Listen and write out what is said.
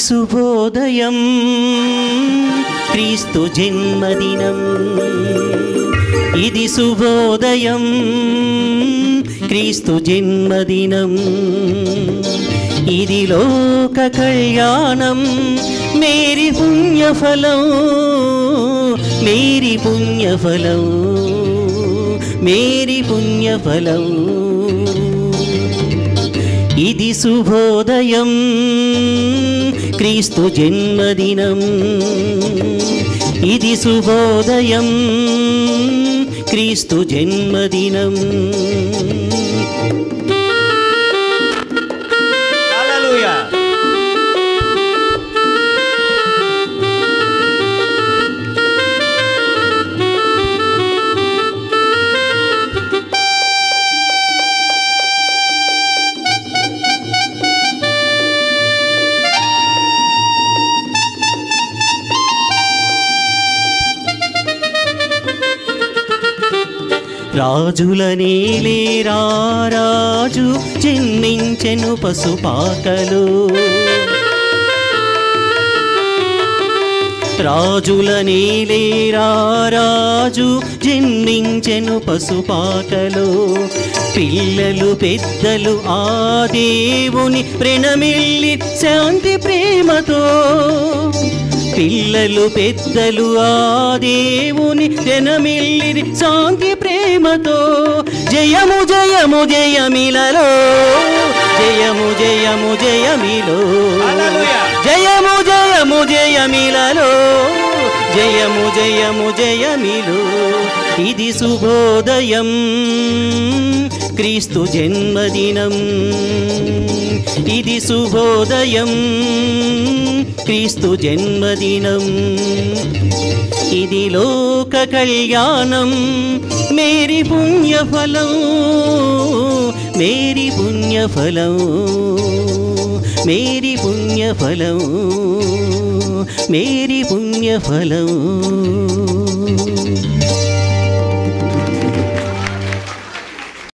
శుభోదయం క్రీస్తు జన్మదినం ఇది శుభోదయం క్రీస్తు జన్మదినం ఇది లోక కళ్యాణం మేరీ పుణ్యఫలం మేరీ పుణ్యఫలం మేరీ పుణ్యఫలం ఇది శుభోదయం క్రీస్తు జన్మదినం ఇది శుభోదయం క్రీస్తు జన్మదినం హల్లెలూయా రాజుల నేలేరా రాజు జన్మించెను పశుపాకలు రాజుల నేలేరా రాజు జన్మించెను పశుపాకలు పిల్లలు పెద్దలు ఆ దేవుని ప్రణమిల్లి శాంతి ప్రేమతో పిల్లలు పెద్దలు ఆ దేవుని జనమిల్లి శాంతి ప్రేమతో జయము జయము జయమిలలో జయము జయము జయమిలో హల్లెలూయా. జయము జయము జయమిలలో జయము జయము జయమిలో ఇది శుభోదయం క్రీస్తు జన్మదినం ఇది శుభోదయం క్రీస్తు జన్మదినం ఇది లోక కళ్యాణం మేరీ పుణ్యఫలం మేరీ పుణ్యఫలం మేరీ పుణ్యఫలం మేరీ పుణ్యఫలం